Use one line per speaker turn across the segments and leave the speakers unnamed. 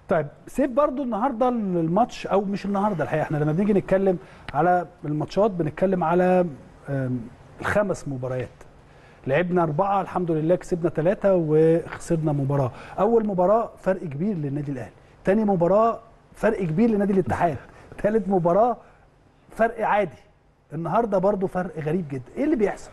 طيب سيف برضو النهارده الماتش او مش النهارده الحقيقه احنا لما بنيجي نتكلم على الماتشات بنتكلم على آم، الخمس مباريات لعبنا أربعة الحمد لله كسبنا ثلاثة وخسرنا مباراة أول مباراة فرق كبير للنادي الأهلي تاني مباراة فرق كبير لنادي الاتحاد ثالث مباراة فرق عادي النهارده برضو فرق غريب جدا ايه اللي بيحصل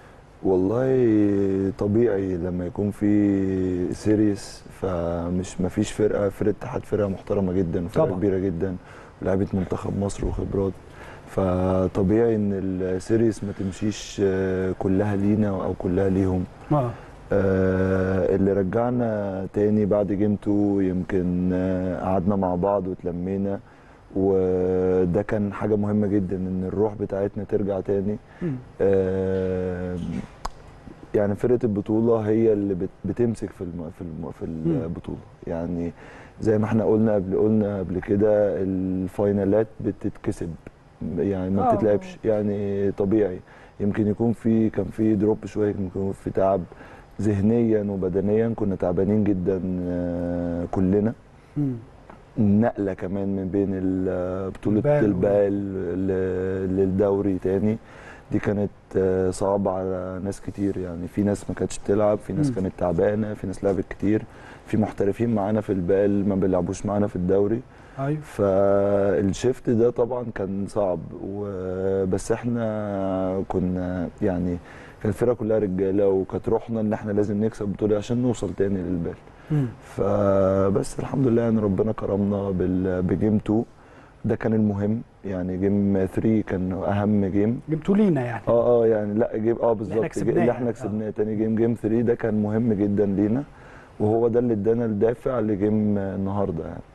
والله طبيعي لما يكون في سيريس فمش مفيش فرقه فرقه اتحاد فرقه محترمه جدا وفرقه
طبعا.
كبيره جدا ولاعيبه منتخب مصر وخبرات فطبيعي ان السيريس ما تمشيش آه، كلها لينا او كلها ليهم
اه
آه، اللي رجعنا تاني بعد جيم 2 يمكن آه، قعدنا مع بعض وتلمينا وده كان حاجه مهمه جدا ان الروح بتاعتنا ترجع تاني
مم.
آه، يعني فرقه البطوله هي اللي بت- بتمسك في الم في الم في
مم.
البطوله يعني زي ما احنا قلنا قبل قلنا قبل كده الفاينالات بتتكسب يعني ما
آه.
بتتلعبش يعني طبيعي يمكن يكون في كان في دروب شويه يمكن يكون في تعب ذهنيا وبدنيا كنا تعبانين جدا آه، كلنا
مم.
نقله كمان من بين ال- بطوله
البال و-
البال ل- للدوري تاني دي كانت آه، صعبه على ناس كتير يعني في ناس ما كانتش بتلعب في ناس
مم.
كانت تعبانه في ناس لعبت كتير في محترفين معانا في البال ما بيلعبوش معانا في الدوري
ايوه
فالشيفت ده طبعا كان صعب و- بس احنا كنا يعني كان الفرقه كلها رجاله وكانت روحنا ان احنا لازم نكسب البطوله عشان نوصل تاني للبال
مم.
فبس الحمد لله ان ربنا كرمنا بال- بجيم 2 ده كان المهم يعني جيم 3 كان اهم جيم
جبتوا لينا يعني
اه اه يعني لا جيم اه بالظبط
كسبناه
اللي
يعني،
احنا
آه.
كسبناه تاني جيم جيم 3 ده كان مهم جدا لينا وهو ده اللي ادانا الدافع لجيم النهارده يعني